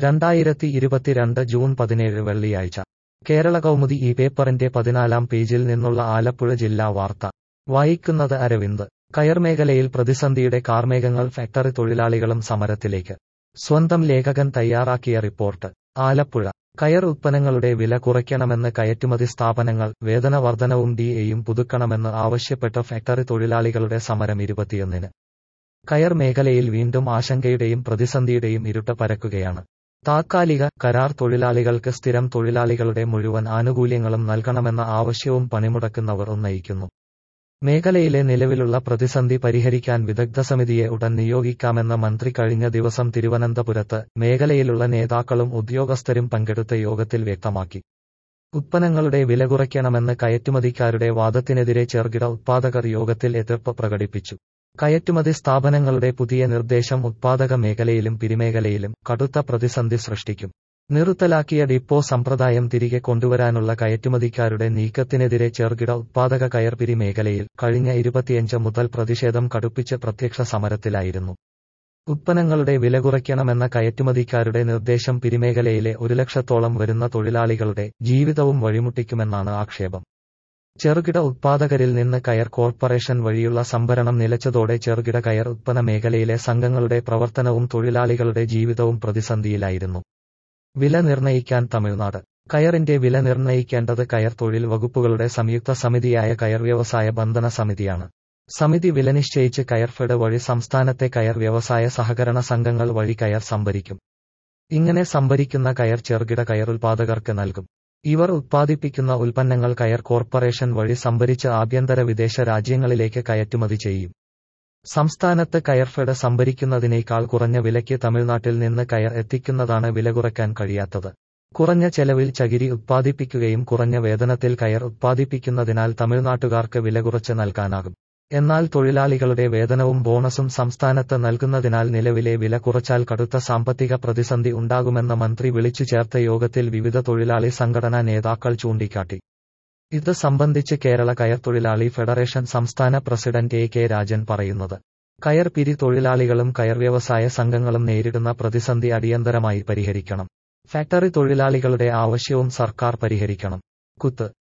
രണ്ടായിരത്തി ഇരുപത്തിരണ്ട് ജൂൺ പതിനേഴ് വെള്ളിയാഴ്ച കേരള കൗമുദി ഈ പേപ്പറിന്റെ പതിനാലാം പേജിൽ നിന്നുള്ള ആലപ്പുഴ ജില്ലാ വാർത്ത വായിക്കുന്നത് അരവിന്ദ് കയർ മേഖലയിൽ പ്രതിസന്ധിയുടെ കാർമേഘങ്ങൾ ഫാക്ടറി തൊഴിലാളികളും സമരത്തിലേക്ക് സ്വന്തം ലേഖകൻ തയ്യാറാക്കിയ റിപ്പോർട്ട് ആലപ്പുഴ കയർ ഉത്പന്നങ്ങളുടെ വില കുറയ്ക്കണമെന്ന് കയറ്റുമതി സ്ഥാപനങ്ങൾ വേതന വർധനവും ഡി എയും പുതുക്കണമെന്ന് ആവശ്യപ്പെട്ട ഫാക്ടറി തൊഴിലാളികളുടെ സമരം ഇരുപത്തിയൊന്നിന് കയർ മേഖലയിൽ വീണ്ടും ആശങ്കയുടെയും പ്രതിസന്ധിയുടെയും ഇരുട്ട് പരക്കുകയാണ് താത്കാലിക കരാർ തൊഴിലാളികൾക്ക് സ്ഥിരം തൊഴിലാളികളുടെ മുഴുവൻ ആനുകൂല്യങ്ങളും നൽകണമെന്ന ആവശ്യവും പണിമുടക്കുന്നവർ ഉന്നയിക്കുന്നു മേഖലയിലെ നിലവിലുള്ള പ്രതിസന്ധി പരിഹരിക്കാൻ വിദഗ്ധ സമിതിയെ ഉടൻ നിയോഗിക്കാമെന്ന് മന്ത്രി കഴിഞ്ഞ ദിവസം തിരുവനന്തപുരത്ത് മേഖലയിലുള്ള നേതാക്കളും ഉദ്യോഗസ്ഥരും പങ്കെടുത്ത യോഗത്തിൽ വ്യക്തമാക്കി ഉത്പന്നങ്ങളുടെ വില കുറയ്ക്കണമെന്ന് കയറ്റുമതിക്കാരുടെ വാദത്തിനെതിരെ ചെറുകിട ഉത്പാദകർ യോഗത്തിൽ എതിർപ്പ് പ്രകടിപ്പിച്ചു കയറ്റുമതി സ്ഥാപനങ്ങളുടെ പുതിയ നിർദ്ദേശം ഉത്പാദക മേഖലയിലും പിരിമേഖലയിലും കടുത്ത പ്രതിസന്ധി സൃഷ്ടിക്കും നിർത്തലാക്കിയ ഡിപ്പോ സമ്പ്രദായം തിരികെ കൊണ്ടുവരാനുള്ള കയറ്റുമതിക്കാരുടെ നീക്കത്തിനെതിരെ ചെറുകിട ഉത്പാദക കയർ പിരി മേഖലയിൽ കഴിഞ്ഞ ഇരുപത്തിയഞ്ച് മുതൽ പ്രതിഷേധം കടുപ്പിച്ച് പ്രത്യക്ഷ സമരത്തിലായിരുന്നു ഉത്പന്നങ്ങളുടെ വില കുറയ്ക്കണമെന്ന കയറ്റുമതിക്കാരുടെ നിർദ്ദേശം പിരിമേഖലയിലെ ഒരു ലക്ഷത്തോളം വരുന്ന തൊഴിലാളികളുടെ ജീവിതവും വഴിമുട്ടിക്കുമെന്നാണ് ആക്ഷേപം ചെറുകിട ഉത്പാദകരിൽ നിന്ന് കയർ കോർപ്പറേഷൻ വഴിയുള്ള സംഭരണം നിലച്ചതോടെ ചെറുകിട കയർ ഉത്പന്ന മേഖലയിലെ സംഘങ്ങളുടെ പ്രവർത്തനവും തൊഴിലാളികളുടെ ജീവിതവും പ്രതിസന്ധിയിലായിരുന്നു വില നിർണ്ണയിക്കാൻ തമിഴ്നാട് കയറിന്റെ വില നിർണ്ണയിക്കേണ്ടത് കയർ തൊഴിൽ വകുപ്പുകളുടെ സംയുക്ത സമിതിയായ കയർ വ്യവസായ ബന്ധന സമിതിയാണ് സമിതി വില നിശ്ചയിച്ച് കയർഫെഡ് വഴി സംസ്ഥാനത്തെ കയർ വ്യവസായ സഹകരണ സംഘങ്ങൾ വഴി കയർ സംഭരിക്കും ഇങ്ങനെ സംഭരിക്കുന്ന കയർ ചെറുകിട കയർ ഉൽപാദകർക്ക് നൽകും ഇവർ ഉത്പാദിപ്പിക്കുന്ന ഉൽപ്പന്നങ്ങൾ കയർ കോർപ്പറേഷൻ വഴി സംഭരിച്ച് ആഭ്യന്തര വിദേശ രാജ്യങ്ങളിലേക്ക് കയറ്റുമതി ചെയ്യും സംസ്ഥാനത്ത് കയർഫെഡ് സംഭരിക്കുന്നതിനേക്കാൾ കുറഞ്ഞ വിലയ്ക്ക് തമിഴ്നാട്ടിൽ നിന്ന് കയർ എത്തിക്കുന്നതാണ് വില കുറയ്ക്കാൻ കഴിയാത്തത് കുറഞ്ഞ ചെലവിൽ ചകിരി ഉത്പാദിപ്പിക്കുകയും കുറഞ്ഞ വേതനത്തിൽ കയർ ഉത്പാദിപ്പിക്കുന്നതിനാൽ തമിഴ്നാട്ടുകാർക്ക് വില കുറച്ച് നൽകാനാകും എന്നാൽ തൊഴിലാളികളുടെ വേതനവും ബോണസും സംസ്ഥാനത്ത് നൽകുന്നതിനാൽ നിലവിലെ വില കുറച്ചാൽ കടുത്ത സാമ്പത്തിക പ്രതിസന്ധി ഉണ്ടാകുമെന്ന് മന്ത്രി വിളിച്ചു ചേർത്ത യോഗത്തിൽ വിവിധ തൊഴിലാളി സംഘടനാ നേതാക്കൾ ചൂണ്ടിക്കാട്ടി ഇത് സംബന്ധിച്ച് കേരള കയർ തൊഴിലാളി ഫെഡറേഷൻ സംസ്ഥാന പ്രസിഡന്റ് എ കെ രാജൻ പറയുന്നത് കയർ പിരി തൊഴിലാളികളും കയർ വ്യവസായ സംഘങ്ങളും നേരിടുന്ന പ്രതിസന്ധി അടിയന്തരമായി പരിഹരിക്കണം ഫാക്ടറി തൊഴിലാളികളുടെ ആവശ്യവും സർക്കാർ പരിഹരിക്കണം കുത്ത്